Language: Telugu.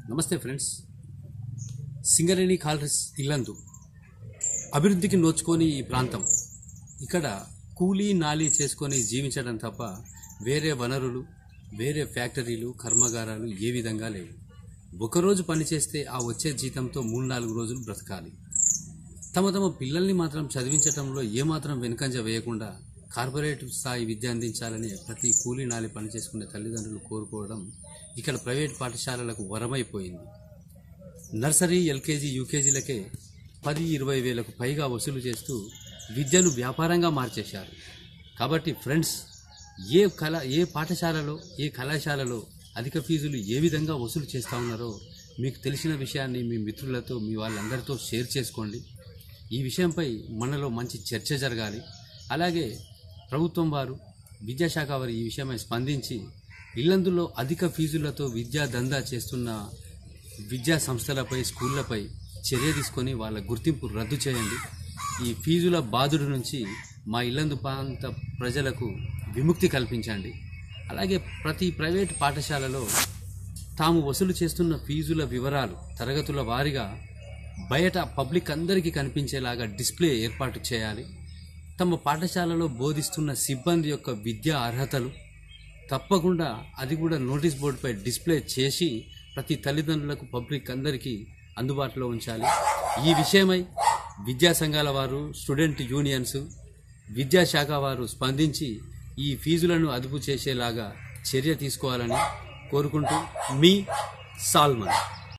నమస్తే ఫ్రెండ్స్ సింగరేణి కాలరీస్ ఇల్లందు అభివృద్ధికి నోచుకొని ఈ ప్రాంతం ఇక్కడ కూలీ నాలీ చేసుకొని జీవించడం తప్ప వేరే వనరులు వేరే ఫ్యాక్టరీలు కర్మాగారాలు ఏ విధంగా లేవు ఒకరోజు పని చేస్తే ఆ వచ్చే జీతంతో మూడు నాలుగు రోజులు బ్రతకాలి తమ తమ పిల్లల్ని మాత్రం చదివించడంలో ఏమాత్రం వెనుకంజ వేయకుండా కార్పొరేట్ స్థాయి విద్య అందించాలని ప్రతి కూలీ నాలి పని చేసుకునే తల్లిదండ్రులు కోరుకోవడం ఇక్కడ ప్రైవేట్ పాఠశాలలకు వరమైపోయింది నర్సరీ ఎల్కేజీ యూకేజీలకే పది ఇరవై వేలకు పైగా వసూలు చేస్తూ విద్యను వ్యాపారంగా మార్చేశారు కాబట్టి ఫ్రెండ్స్ ఏ కళ ఏ పాఠశాలలో ఏ కళాశాలలో అధిక ఫీజులు ఏ విధంగా వసూలు చేస్తూ ఉన్నారో మీకు తెలిసిన విషయాన్ని మీ మిత్రులతో మీ వాళ్ళందరితో షేర్ చేసుకోండి ఈ విషయంపై మనలో మంచి చర్చ జరగాలి అలాగే ప్రభుత్వం వారు విద్యాశాఖ వారు ఈ విషయమై స్పందించి ఇల్లందులో అధిక ఫీజులతో విద్యా దందా చేస్తున్న విద్యా సంస్థలపై స్కూళ్లపై చర్య తీసుకొని వాళ్ళ గుర్తింపు రద్దు చేయండి ఈ ఫీజుల బాధుడు నుంచి మా ఇల్లందు ప్రాంత ప్రజలకు విముక్తి కల్పించండి అలాగే ప్రతి ప్రైవేట్ పాఠశాలలో తాము వసూలు చేస్తున్న ఫీజుల వివరాలు తరగతుల వారీగా బయట పబ్లిక్ అందరికీ కనిపించేలాగా డిస్ప్లే ఏర్పాటు చేయాలి తమ పాఠశాలలో బోధిస్తున్న సిబ్బంది యొక్క విద్యా అర్హతలు తప్పకుండా అది కూడా నోటీస్ బోర్డుపై డిస్ప్లే చేసి ప్రతి తల్లిదండ్రులకు పబ్లిక్ అందరికీ అందుబాటులో ఉంచాలి ఈ విషయమై విద్యా సంఘాల వారు స్టూడెంట్ యూనియన్స్ విద్యాశాఖ వారు స్పందించి ఈ ఫీజులను అదుపు చేసేలాగా చర్య తీసుకోవాలని కోరుకుంటూ మీ సాల్మన్